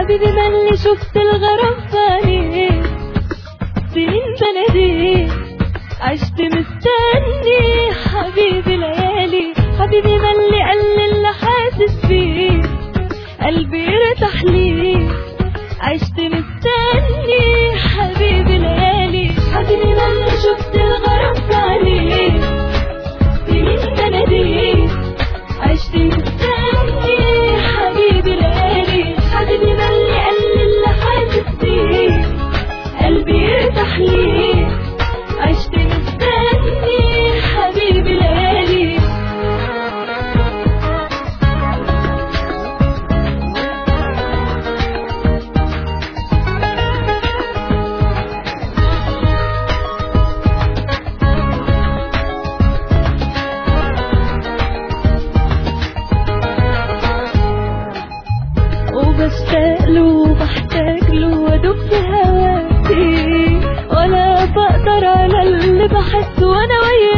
حبيبي ملي شفت الغرام في عينيك سنين بلدي عشت مستني حبيبي ليالي حبيبي ملي قال لي اللي حاسس بيه قلبي يرتاح ليه عشت مستني حبيبي ليالي حبيبي ملي شفت الغرام في عينيك سنين بلدي عشت مستني حبيبي ليالي حبيبي ملي قال لي اللي حاسس بيه قلبي يرتاح ليه عشت مستني حبيبي ليالي وبشتاق له وبحتاج له وادوب في هواكي ولا بقدر على اللي بحسه وانا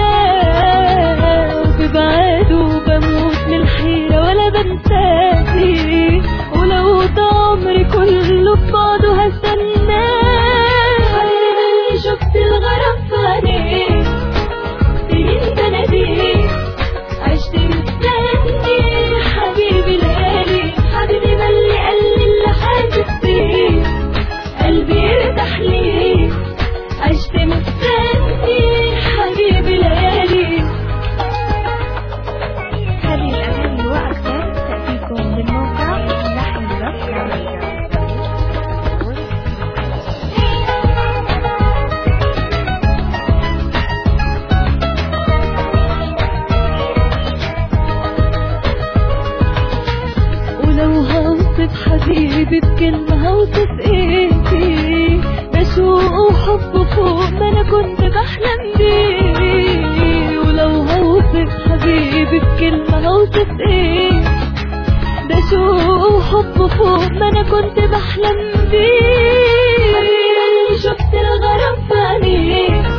وياه وببعاده بموت من الحيرة ولا بنساكي ولو ده عمري كله في بعضه هستناه حبيبي شفت الغرام في عينيك سنين بناديك عشت مستني حبيبي ليالي حبيبي ملي قال لي اللي حاسس بيه قلبي يرتاح ليه عشت مستني حبيبي ليالي هذه الأغاني وأكثر تأتيكم من موقع لحن رفع ولو هوصف حبيبي بكلمة هوصف ايدي ده شوق وحب فوق ما انا كنت بحلم بيه ولو هوصف حبيبي بكلمة هوصف ايه ده شوق وحب فوق ما انا كنت بحلم بيه حبيبي شفت الغرام في عينيك